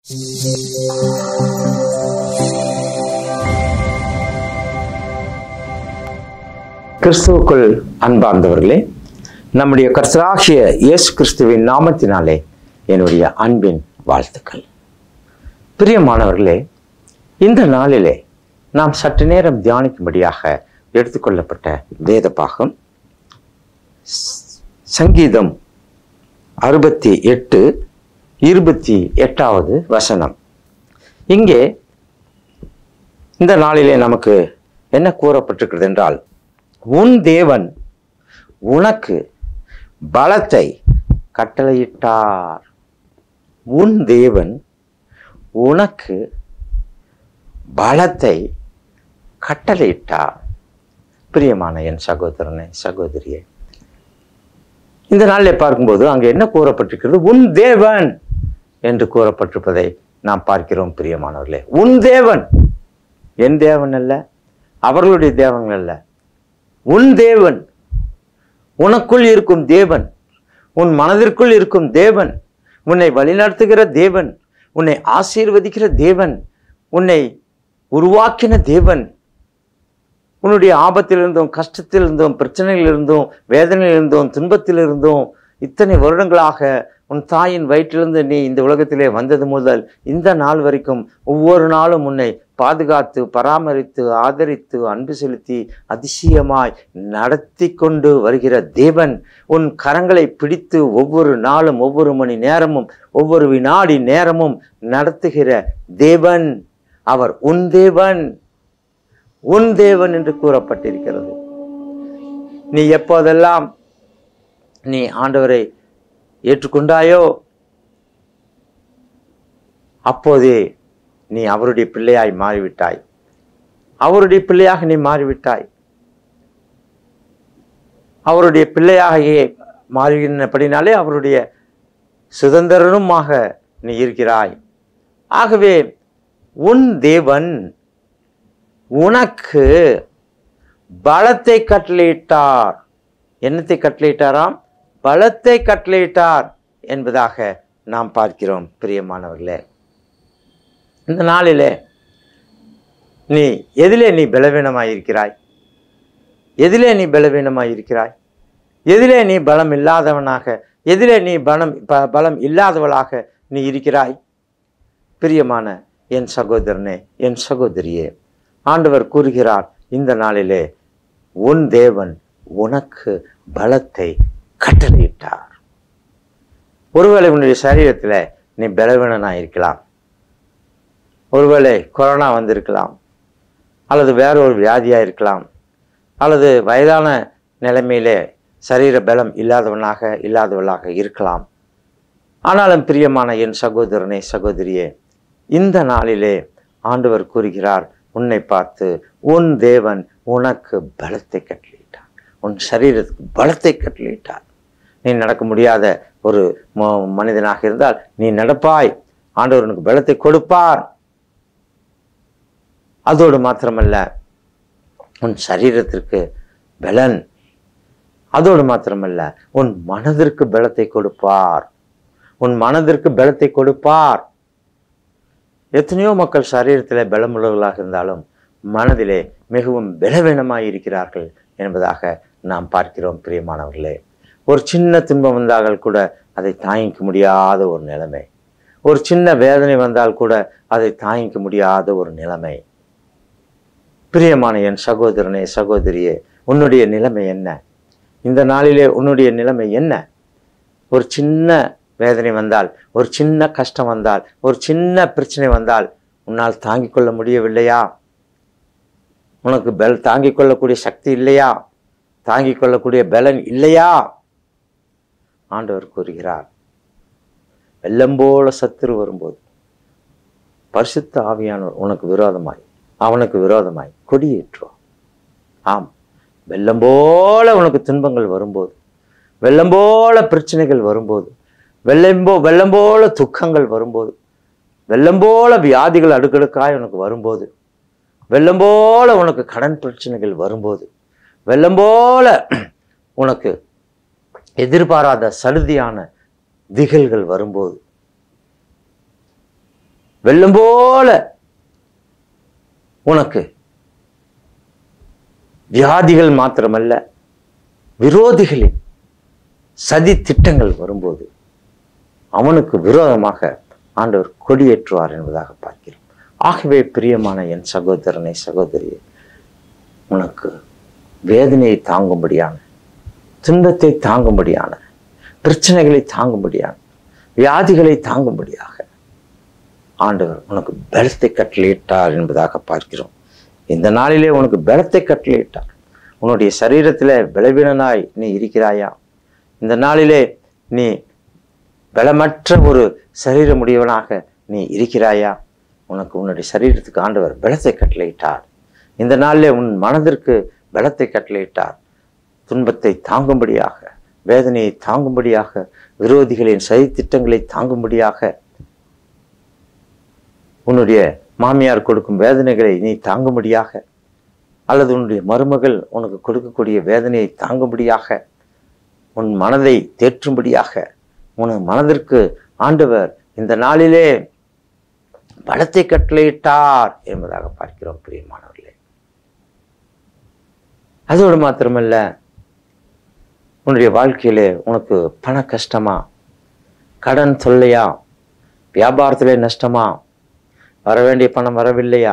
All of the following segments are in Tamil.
கிறிஸ்துவுக்குள் அன்பார்ந்தவர்களே நம்முடைய கர்த்தராகிய இயேசு கிறிஸ்துவின் நாமத்தினாலே என்னுடைய அன்பின் வாழ்த்துக்கள் பிரியமானவர்களே இந்த நாளிலே நாம் சற்று நேரம் தியானிக்கும்படியாக எடுத்துக்கொள்ளப்பட்ட வேத பாகம் ஸ்- சங்கீதம் அறுபத்தி எட்டு இருபத்தி எட்டாவது வசனம் இங்கே இந்த நாளிலே நமக்கு என்ன கூறப்பட்டிருக்கிறது என்றால் உன் தேவன் உனக்கு பலத்தை கட்டளையிட்டார் உன் தேவன் உனக்கு பலத்தை கட்டளையிட்டார் பிரியமான என் சகோதரனே சகோதரியே இந்த நாளில் பார்க்கும்போது அங்கே என்ன கூறப்பட்டிருக்கிறது உன் தேவன் என்று கூறப்பட்டிருப்பதை நாம் பார்க்கிறோம் பிரியமானவர்களே உன் தேவன் என் தேவன் அல்ல அவர்களுடைய தேவன் அல்ல உன் தேவன் உனக்குள் இருக்கும் தேவன் உன் மனதிற்குள் இருக்கும் தேவன் உன்னை வழிநடத்துகிற தேவன் உன்னை ஆசீர்வதிக்கிற தேவன் உன்னை உருவாக்கின தேவன் உன்னுடைய ஆபத்திலிருந்தும் கஷ்டத்திலிருந்தும் பிரச்சனையிலிருந்தும் வேதனையிலிருந்தும் துன்பத்திலிருந்தும் இத்தனை வருடங்களாக உன் தாயின் வயிற்றிலிருந்து நீ இந்த உலகத்திலே வந்தது முதல் இந்த நாள் வரைக்கும் ஒவ்வொரு நாளும் உன்னை பாதுகாத்து பராமரித்து ஆதரித்து அன்பு செலுத்தி அதிசயமாய் நடத்தி கொண்டு வருகிற தேவன் உன் கரங்களை பிடித்து ஒவ்வொரு நாளும் ஒவ்வொரு மணி நேரமும் ஒவ்வொரு வினாடி நேரமும் நடத்துகிற தேவன் அவர் உன் தேவன் உன் தேவன் என்று கூறப்பட்டிருக்கிறது நீ எப்போதெல்லாம் நீ ஆண்டவரை ஏற்றுக்கொண்டாயோ அப்போதே நீ அவருடைய பிள்ளையாய் மாறிவிட்டாய் அவருடைய பிள்ளையாக நீ மாறிவிட்டாய் அவருடைய பிள்ளையாகியே மாறுகின்றபடினாலே அவருடைய சுதந்திரனுமாக நீ இருக்கிறாய் ஆகவே உன் தேவன் உனக்கு பலத்தை கட்டளையிட்டார் என்னத்தை கட்டளையிட்டாராம் பலத்தை கட்டளையிட்டார் என்பதாக நாம் பார்க்கிறோம் பிரியமானவர்களே இந்த நாளிலே நீ எதிலே நீ பலவீனமாய் இருக்கிறாய் எதிலே நீ பலவீனமாய் இருக்கிறாய் எதிலே நீ பலம் இல்லாதவனாக எதிலே நீ பலம் ப- பலம் இல்லாதவளாக நீ இருக்கிறாய் பிரியமான என் சகோதரனே என் சகோதரியே ஆண்டவர் கூறுகிறார் இந்த நாளிலே உன் தேவன் உனக்கு பலத்தை கட்டளையிட்டார் ஒருவேளை உன்னுடைய சரீரத்தில் நீ பலவீனனாக இருக்கலாம் ஒருவேளை கொரோனா வந்திருக்கலாம் அல்லது வேற ஒரு வியாதியாக இருக்கலாம் அல்லது வயதான நிலைமையிலே சரீர பலம் இல்லாதவனாக இல்லாதவளாக இருக்கலாம் ஆனாலும் பிரியமான என் சகோதரனே சகோதரியே இந்த நாளிலே ஆண்டவர் கூறுகிறார் உன்னை பார்த்து உன் தேவன் உனக்கு பலத்தை கட்டளையிட்டார் உன் சரீரத்துக்கு பலத்தை கட்டளையிட்டார் நீ நடக்க முடியாத ஒரு ம- மனிதனாக இருந்தால் நீ நடப்பாய் ஆண்டவர் உனக்கு பலத்தை கொடுப்பார் அதோடு மாத்திரமல்ல உன் சரீரத்திற்கு பலன் அதோடு மாத்திரமல்ல உன் மனதிற்கு பலத்தை கொடுப்பார் உன் மனதிற்கு பலத்தை கொடுப்பார் எத்தனையோ மக்கள் சரீரத்திலே பலமுள்ளவர்களாக இருந்தாலும் மனதிலே மிகவும் பலவீனமாய் இருக்கிறார்கள் என்பதாக நாம் பார்க்கிறோம் பிரியமானவர்களே ஒரு சின்ன துன்பம் வந்தால் கூட அதை தாங்கிக்க முடியாத ஒரு நிலைமை ஒரு சின்ன வேதனை வந்தால் கூட அதை தாங்கிக்க முடியாத ஒரு நிலைமை பிரியமான என் சகோதரனே சகோதரியே உன்னுடைய நிலைமை என்ன இந்த நாளிலே உன்னுடைய நிலைமை என்ன ஒரு சின்ன வேதனை வந்தால் ஒரு சின்ன கஷ்டம் வந்தால் ஒரு சின்ன பிரச்சனை வந்தால் உன்னால் தாங்கிக் கொள்ள முடியவில்லையா உனக்கு பல் தாங்கிக் கொள்ளக்கூடிய சக்தி இல்லையா தாங்கிக் கொள்ளக்கூடிய பலன் இல்லையா ஆண்டவர் கூறுகிறார் வெள்ளம் போல சத்துரு வரும்போது பரிசுத்த ஆவியானவர் உனக்கு விரோதமாய் அவனுக்கு விரோதமாய் கொடியேற்றுவான் ஆம் வெள்ளம் போல உனக்கு துன்பங்கள் வரும்போது வெள்ளம் போல பிரச்சனைகள் வரும்போது வெள்ளம் போ வெள்ளம் போல துக்கங்கள் வரும்போது வெள்ளம் போல வியாதிகள் அடுக்கடுக்காய் உனக்கு வரும்போது வெள்ளம் போல உனக்கு கடன் பிரச்சனைகள் வரும்போது வெள்ளம் போல உனக்கு எதிர்பாராத சலுதியான திகழ்கள் வரும்போது வெள்ளம் போல உனக்கு வியாதிகள் மாத்திரமல்ல விரோதிகளின் சதி திட்டங்கள் வரும்போது அவனுக்கு விரோதமாக ஆண்டவர் கொடியேற்றுவார் என்பதாக பார்க்கிறோம் ஆகவே பிரியமான என் சகோதரனை சகோதரியை உனக்கு வேதனையை தாங்கும்படியான துன்பத்தை தாங்கும்படியான பிரச்சனைகளை தாங்கும்படியான வியாதிகளை தாங்கும்படியாக ஆண்டவர் உனக்கு பலத்தை கட்டளையிட்டார் என்பதாக பார்க்கிறோம் இந்த நாளிலே உனக்கு பலத்தை கட்டளையிட்டார் உன்னுடைய சரீரத்தில் பலவீனனாய் நீ இருக்கிறாயா இந்த நாளிலே நீ பலமற்ற ஒரு சரீரமுடையவனாக நீ இருக்கிறாயா உனக்கு உன்னுடைய சரீரத்துக்கு ஆண்டவர் பலத்தை கட்டளையிட்டார் இந்த நாளிலே உன் மனதிற்கு பலத்தை கட்டளையிட்டார் துன்பத்தை தாங்கும்படியாக வேதனையை தாங்கும்படியாக விரோதிகளின் சதி திட்டங்களை தாங்கும்படியாக உன்னுடைய மாமியார் கொடுக்கும் வேதனைகளை நீ தாங்கும்படியாக அல்லது உன்னுடைய மருமகள் உனக்கு கொடுக்கக்கூடிய வேதனையை தாங்கும்படியாக உன் மனதை தேற்றும்படியாக உன் மனதிற்கு ஆண்டவர் இந்த நாளிலே பலத்தை கட்டளையிட்டார் என்பதாக பார்க்கிறோம் பிரியமானவர்களே அதோடு மாத்திரமல்ல உன்னுடைய வாழ்க்கையிலே உனக்கு பண கஷ்டமா கடன் தொல்லையா வியாபாரத்திலே நஷ்டமா வர வேண்டிய பணம் வரவில்லையா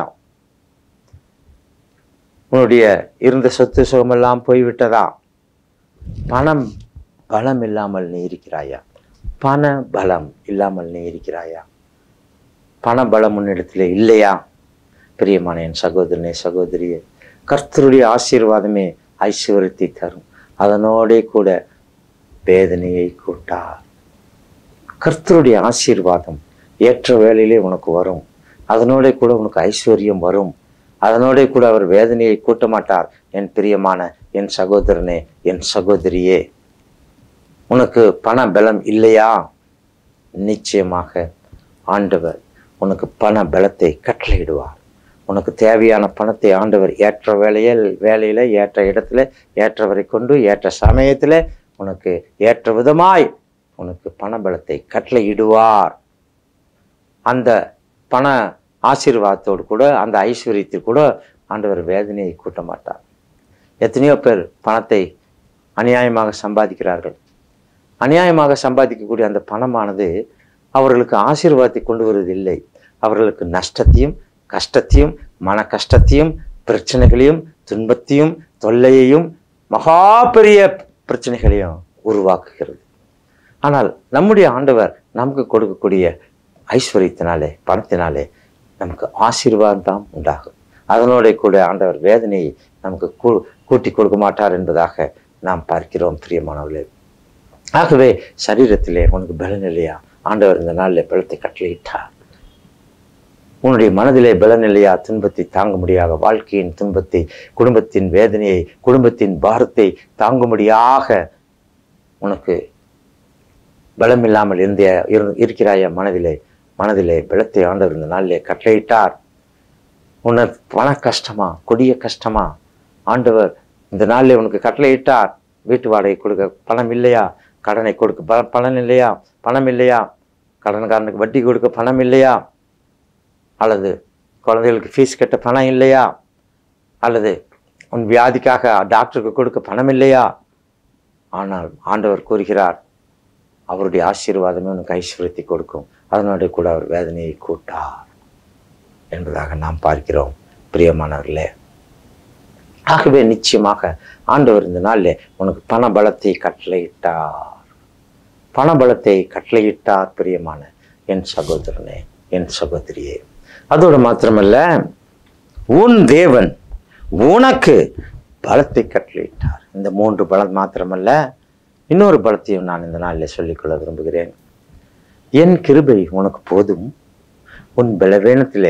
உன்னுடைய இருந்த சொத்து சுகமெல்லாம் போய்விட்டதா பணம் பலம் இல்லாமல் நீ இருக்கிறாயா பண பலம் இல்லாமல் நீ இருக்கிறாயா பண பலம் உன்னிடத்தில் இல்லையா பிரியமான என் சகோதரனே சகோதரியே கர்த்தருடைய ஆசீர்வாதமே ஐஸ்வர்யத்தை தரும் அதனோடே கூட வேதனையை கூட்டார் கர்த்தருடைய ஆசீர்வாதம் ஏற்ற வேளையிலே உனக்கு வரும் அதனோட கூட உனக்கு ஐஸ்வர்யம் வரும் அதனோட கூட அவர் வேதனையை கூட்ட மாட்டார் என் பிரியமான என் சகோதரனே என் சகோதரியே உனக்கு பண பலம் இல்லையா நிச்சயமாக ஆண்டவர் உனக்கு பண பலத்தை கட்டளையிடுவார் உனக்கு தேவையான பணத்தை ஆண்டவர் ஏற்ற வேலையில் வேலையில ஏற்ற இடத்துல ஏற்றவரை கொண்டு ஏற்ற சமயத்துல உனக்கு ஏற்ற விதமாய் உனக்கு பண பலத்தை கட்டளையிடுவார் அந்த பண ஆசீர்வாதத்தோடு கூட அந்த ஐஸ்வர்யத்தில் கூட ஆண்டவர் வேதனையை கூட்ட மாட்டார் எத்தனையோ பேர் பணத்தை அநியாயமாக சம்பாதிக்கிறார்கள் அநியாயமாக சம்பாதிக்கக்கூடிய அந்த பணமானது அவர்களுக்கு ஆசீர்வாதத்தை கொண்டு வருவதில்லை அவர்களுக்கு நஷ்டத்தையும் கஷ்டத்தையும் மன கஷ்டத்தையும் பிரச்சனைகளையும் துன்பத்தையும் தொல்லையையும் மகா பெரிய பிரச்சனைகளையும் உருவாக்குகிறது ஆனால் நம்முடைய ஆண்டவர் நமக்கு கொடுக்கக்கூடிய ஐஸ்வர்யத்தினாலே பணத்தினாலே நமக்கு ஆசீர்வாதம் தான் உண்டாகும் அதனோட கூட ஆண்டவர் வேதனையை நமக்கு கூ கூட்டி கொடுக்க மாட்டார் என்பதாக நாம் பார்க்கிறோம் பிரியமானவர்களே ஆகவே சரீரத்திலே உனக்கு பலன் இல்லையா ஆண்டவர் இந்த நாளில் பலத்தை கட்டளையிட்டார் உன்னுடைய மனதிலே பலன் இல்லையா துன்பத்தை தாங்க முடியாத வாழ்க்கையின் துன்பத்தை குடும்பத்தின் வேதனையை குடும்பத்தின் பாரத்தை தாங்கும்படியாக உனக்கு பலம் இல்லாமல் இருந்த இரு- இருக்கிறாயா மனதிலே மனதிலே பலத்தை ஆண்டவர் இந்த நாளிலே கட்டளையிட்டார் உனக்கு பண கஷ்டமா கொடிய கஷ்டமா ஆண்டவர் இந்த நாளிலே உனக்கு கட்டளையிட்டார் வீட்டு வாடகை கொடுக்க பணம் இல்லையா கடனை கொடுக்க ப பணம் இல்லையா பணம் இல்லையா கடன்காரனுக்கு வட்டி கொடுக்க பணம் இல்லையா அல்லது குழந்தைகளுக்கு ஃபீஸ் கட்ட பணம் இல்லையா அல்லது உன் வியாதிக்காக டாக்டருக்கு கொடுக்க பணம் இல்லையா ஆனால் ஆண்டவர் கூறுகிறார் அவருடைய ஆசீர்வாதமே உனக்கு ஐஸ்வர்யத்தை கொடுக்கும் அதனோட கூட அவர் வேதனையை கூட்டார் என்பதாக நாம் பார்க்கிறோம் பிரியமானவர்களே ஆகவே நிச்சயமாக ஆண்டவர் இந்த நாளில் உனக்கு பண பலத்தை கட்டளையிட்டார் பண பலத்தை கட்டளையிட்டார் பிரியமான என் சகோதரனே என் சகோதரியே அதோடு மாத்திரமல்ல உன் தேவன் உனக்கு பலத்தை கட்டளையிட்டார் இந்த மூன்று பலம் மாத்திரமல்ல இன்னொரு பலத்தையும் நான் இந்த நாளில் சொல்லிக்கொள்ள விரும்புகிறேன் என் கிருபை உனக்கு போதும் உன் பலவீனத்திலே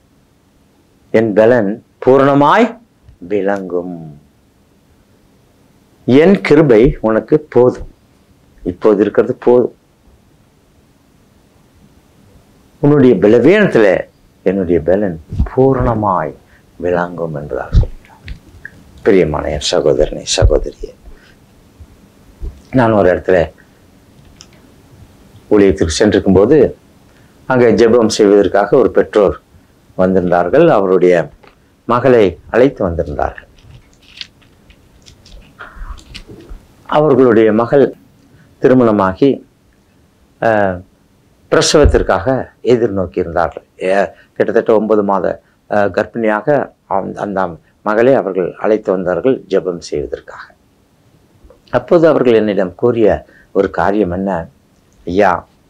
என் பலன் பூரணமாய் விளங்கும் என் கிருபை உனக்கு போதும் இப்போது இருக்கிறது போதும் உன்னுடைய பலவீனத்துல என்னுடைய பலன் பூரணமாய் விளங்கும் என்பதாக சொல்கிறார் பிரியமான என் சகோதரனே சகோதரியே நான் ஒரு இடத்துல ஊழியத்துக்கு சென்றிருக்கும்போது அங்கே ஜெபம் செய்வதற்காக ஒரு பெற்றோர் வந்திருந்தார்கள் அவருடைய மகளை அழைத்து வந்திருந்தார்கள் அவர்களுடைய மகள் திருமணமாகி அஹ், பிரசவத்திற்காக எதிர்நோக்கி இருந்தார்கள் ஏ- கிட்டத்தட்ட ஒன்பது மாத அஹ், கர்ப்பிணியாக அந்த- அந்த மகளை அவர்கள் அழைத்து வந்தார்கள் ஜெபம் செய்வதற்காக அப்போது அவர்கள் என்னிடம் கூறிய ஒரு காரியம் என்ன ஐயா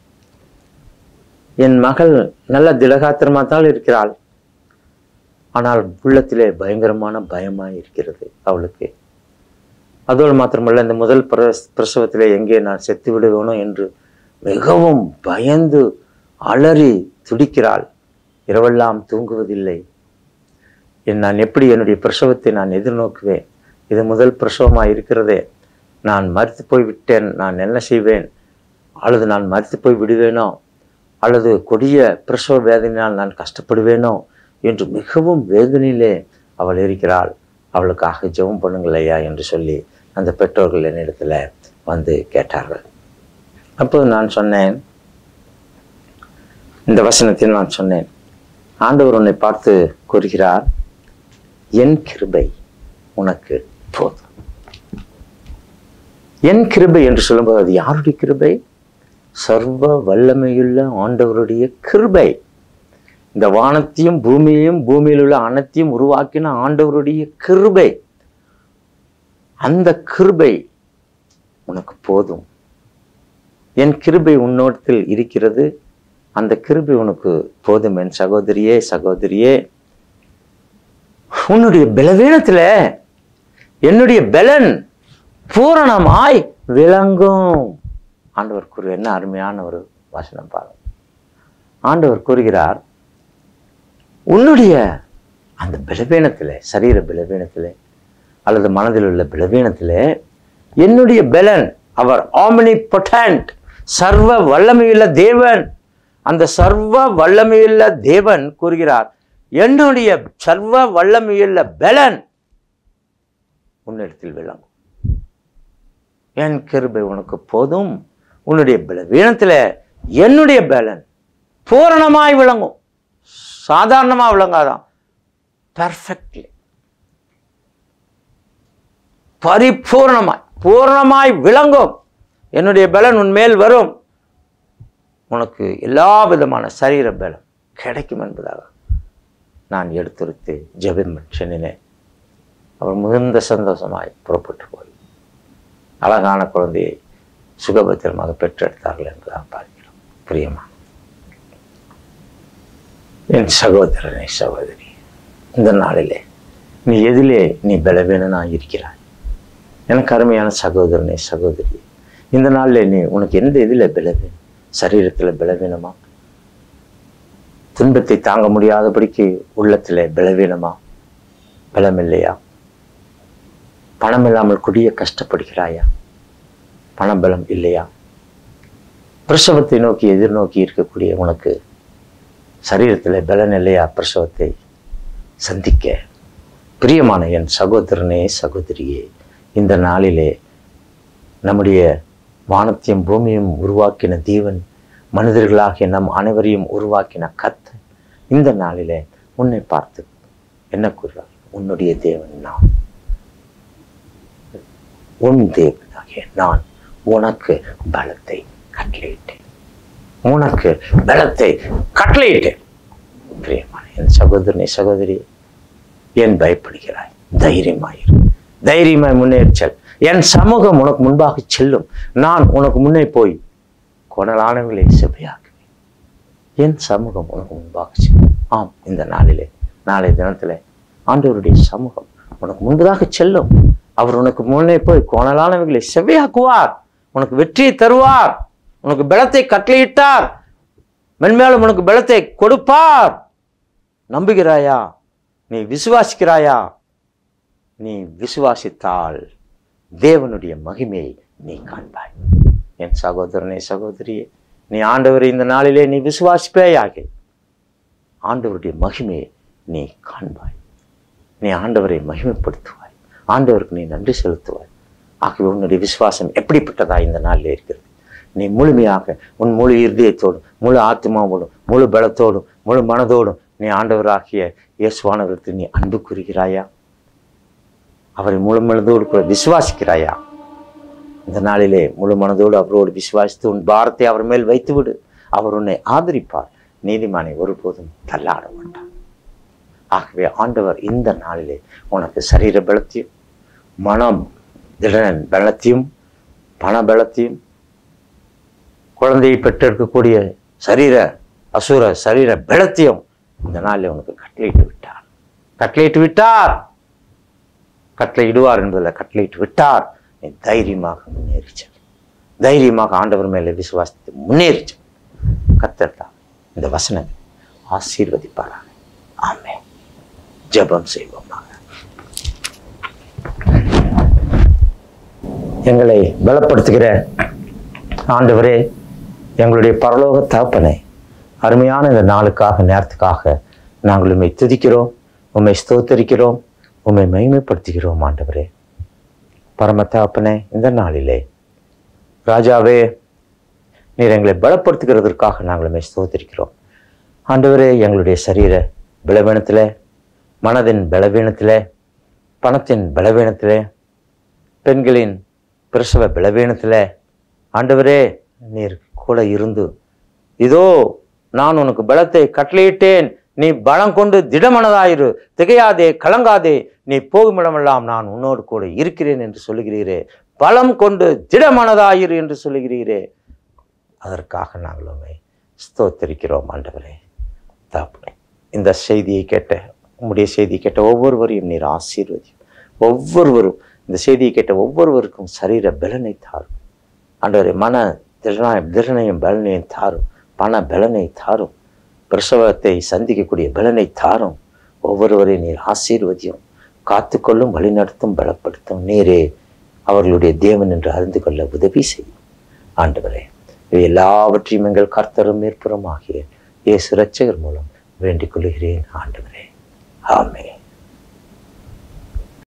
என் மகள் நல்ல திடகாத்திரமாக தான் இருக்கிறாள் ஆனால் உள்ளத்திலே பயங்கரமான பயமாய் இருக்கிறது அவளுக்கு அதோடு மாத்திரமல்ல இந்த முதல் பிரச பிரசவத்திலே எங்கே நான் செத்து விடுவேனோ என்று மிகவும் பயந்து அலறி துடிக்கிறாள் இரவெல்லாம் தூங்குவதில்லை என் நான் எப்படி என்னுடைய பிரசவத்தை நான் எதிர்நோக்குவேன் இது முதல் பிரசவமாக இருக்கிறதே நான் மறுத்து போய் விட்டேன் நான் என்ன செய்வேன் அல்லது நான் மறுத்து போய் விடுவேனோ அல்லது கொடிய பிரசவ வேதனையால் நான் கஷ்டப்படுவேனோ என்று மிகவும் வேதனையிலே அவள் இருக்கிறாள் அவளுக்காக ஜெபம் பண்ணுங்கள் ஐயா என்று சொல்லி அந்த பெற்றோர்கள் என்னிடத்துல வந்து கேட்டார்கள் அப்போது நான் சொன்னேன் இந்த வசனத்தில் நான் சொன்னேன் ஆண்டவர் உன்னை பார்த்து கூறுகிறார் என் கிருபை உனக்கு போதும் என் கிருபை என்று சொல்லும்போது அது யாருடைய கிருபை சர்வ வல்லமையுள்ள ஆண்டவருடைய கிருபை இந்த வானத்தையும் பூமியையும் பூமியில் உள்ள அனைத்தையும் உருவாக்கின ஆண்டவருடைய கிருபை அந்த கிருபை உனக்கு போதும் என் கிருபை உன்னோடத்தில் இருக்கிறது அந்த கிருபை உனக்கு போதும் என் சகோதரியே சகோதரியே உன்னுடைய பலவீனத்துல என்னுடைய பலன் பூரணமாய் விளங்கும் ஆண்டவர் கூறு என்ன அருமையான ஒரு வசனம் பாருங்க ஆண்டவர் கூறுகிறார் உன்னுடைய அந்த பலவீனத்திலே சரீர பலவீனத்திலே அல்லது மனதில் உள்ள பலவீனத்திலே என்னுடைய பலன் அவர் ஆமினி பொட்டன்ட் சர்வ வல்லமையுள்ள தேவன் அந்த சர்வ வல்லமையுள்ள தேவன் கூறுகிறார் என்னுடைய சர்வ வல்லமையுள்ள பலன் உன்னிடத்தில் விளங்கும் என் கிருபை உனக்கு போதும் உன்னுடைய பலவீனத்தில் என்னுடைய பலன் பூரணமாய் விளங்கும் சாதாரணமாக விளங்காதான் பர்ஃபெக்ட்லி பரிபூர்ணமாய் பூர்ணமாய் விளங்கும் என்னுடைய பலன் உன் மேல் வரும் உனக்கு எல்லா விதமான சரீர பலம் கிடைக்கும் என்பதாக நான் எடுத்துரைத்து ஜெபம் சொன்னினேன் அவர் மிகுந்த சந்தோஷமாய் புறப்பட்டு போய் அழகான குழந்தையை சுகபத்திரமாக பெற்றெடுத்தார்கள் என்றுதான் பார்க்கிறோம் பிரியமா என் சகோதரனே சகோதரி இந்த நாளிலே நீ எதிலே நீ பலவீனனாக இருக்கிறாய் எனக்கு அருமையான சகோதரனே சகோதரி இந்த நாளில் நீ உனக்கு எந்த இதில் பலவீனம் சரீரத்தில் பலவீனமா துன்பத்தை தாங்க முடியாதபடிக்கு உள்ளத்தில் பலவீனமா பலம் இல்லையா பணம் இல்லாமல் கொடிய கஷ்டப்படுகிறாயா பணபலம் இல்லையா பிரசவத்தை நோக்கி எதிர்நோக்கி இருக்கக்கூடிய உனக்கு சரீரத்தில் பலன் இல்லையா பிரசவத்தை சந்திக்க பிரியமான என் சகோதரனே சகோதரியே இந்த நாளிலே நம்முடைய வானத்தையும் பூமியும் உருவாக்கின தேவன் மனிதர்களாகிய நம் அனைவரையும் உருவாக்கின கத்த இந்த நாளிலே உன்னை பார்த்து என்ன கூறுறார் உன்னுடைய தேவன் நான் உன் தேவனாகிய நான் உனக்கு பலத்தை கட்டளையிட்டேன் உனக்கு பலத்தை கட்டளையிட்டேன் பிரியமான என் சகோதரனே சகோதரி ஏன் பயப்படுகிறாய் தைரியமாயிரு தைரியமாய் முன்னேற்றல் என் சமூகம் உனக்கு முன்பாக செல்லும் நான் உனக்கு முன்னே போய் கொடலானவர்களை செவ்வையாக்குவேன் என் சமூகம் உனக்கு முன்பாக செல்லும் ஆம் இந்த நாளிலே நாளை தினத்திலே ஆண்டவருடைய சமூகம் உனக்கு முன்பதாக செல்லும் அவர் உனக்கு முன்னே போய் கோணலானவைகளை செவ்வையாக்குவார் உனக்கு வெற்றியை தருவார் உனக்கு பலத்தை கட்டளையிட்டார் மென்மேலும் உனக்கு பலத்தை கொடுப்பார் நம்புகிறாயா நீ விசுவாசிக்கிறாயா நீ விசுவாசித்தால் தேவனுடைய மகிமையை நீ காண்பாய் என் சகோதரனே சகோதரியே நீ ஆண்டவரை இந்த நாளிலே நீ விசுவாசிப்பேயாக ஆண்டவருடைய மகிமையை நீ காண்பாய் நீ ஆண்டவரை மகிமைப்படுத்துவாய் ஆண்டவருக்கு நீ நன்றி செலுத்துவாய் ஆகவே உன்னுடைய விசுவாசம் எப்படிப்பட்டதா இந்த நாளில் இருக்கிறது நீ முழுமையாக உன் முழு இருதயத்தோடும் முழு ஆத்மாவோடும் முழு பலத்தோடும் முழு மனதோடும் நீ ஆண்டவராகிய இயேசுவானவருக்கு நீ அன்பு கூறுகிறாயா அவரை முழு மனதோடு கூட விசுவாசிக்கிறாயா இந்த நாளிலே முழு மனதோடு அவரோடு விசுவாசித்து உன் பாரத்தை அவர் மேல் வைத்து விடு அவர் உன்னை ஆதரிப்பார் நீதிமானை ஒருபோதும் தள்ளாட மாட்டார் ஆகவே ஆண்டவர் இந்த நாளிலே உனக்கு சரீர பலத்தையும் மனம் திடன் பலத்தையும் பண பலத்தையும் குழந்தையை பெற்றெடுக்கக்கூடிய சரீர அசுர சரீர பலத்தையும் இந்த நாளில் உனக்கு கட்டளையிட்டு விட்டார் கட்டளையிட்டு விட்டார் கட்டளையிடுவார் என்பதில் கட்டளையிட்டு விட்டார் நீ தைரியமாக முன்னேறிச்சல் தைரியமாக ஆண்டவர் மேலே விசுவாசித்து முன்னேறிச்சல் கத்தர் தான் இந்த வசனம் ஆசீர்வதிப்பாராக ஆமென் ஜெபம் செய்வோமாக எங்களை பலப்படுத்துகிற ஆண்டவரே எங்களுடைய பரலோக தகப்பனே அருமையான இந்த நாளுக்காக நேரத்துக்காக நாங்கள் உண்மை துதிக்கிறோம் உண்மை ஸ்தோத்தரிக்கிறோம் உண்மை மகிமைப்படுத்துகிறோம் ஆண்டவரே பரம தகப்பனே இந்த நாளிலே ராஜாவே நீர் எங்களை பலப்படுத்துகிறதற்காக நாங்கள் உண்மை ஸ்தோத்தரிக்கிறோம் ஆண்டவரே எங்களுடைய சரீர பலவீனத்தில் மனதின் பலவீனத்தில் பணத்தின் பலவீனத்தில் பெண்களின் பிரசவ பலவீனத்தில் ஆண்டவரே நீர் கூட இருந்து இதோ நான் உனக்கு பலத்தை கட்டளையிட்டேன் நீ பலம் கொண்டு திடமனதாயிரு திகையாதே கலங்காதே நீ போகும் இடமெல்லாம் நான் உன்னோடு கூட இருக்கிறேன் என்று சொல்லுகிறீரே பலம் கொண்டு திடமனதாயிரு என்று சொல்லுகிறீரே அதற்காக நாங்கள் உண்மை ஸ்தோத்தரிக்கிறோம் ஆண்டவரே தாப்பனே இந்த செய்தியை கேட்ட உம்முடைய செய்தியை கேட்ட ஒவ்வொருவரையும் நீர் ஆசீர்வதியும் ஒவ்வொருவரும் இந்த செய்தியை கேட்ட ஒவ்வொருவருக்கும் சரீர பலனை தாரும் ஆண்டவரே மன திறனாய திறனையும் பலனையும் தாரும் பண பலனை தாரும் பிரசவத்தை சந்திக்கக்கூடிய பலனை தாரும் ஒவ்வொருவரையும் நீர் ஆசீர்வதியும் காத்துக்கொள்ளும் வழிநடத்தும் பலப்படுத்தும் நீரே அவர்களுடைய தேவன் என்று அறிந்து கொள்ள உதவி செய்யும் ஆண்டவரே இவை எல்லாவற்றையும் எங்கள் கர்த்தரும் மேற்புறம் ஆகிய இயேசு ரட்சகர் மூலம் வேண்டிக் கொள்கிறேன் ஆண்டவரே ஆமென்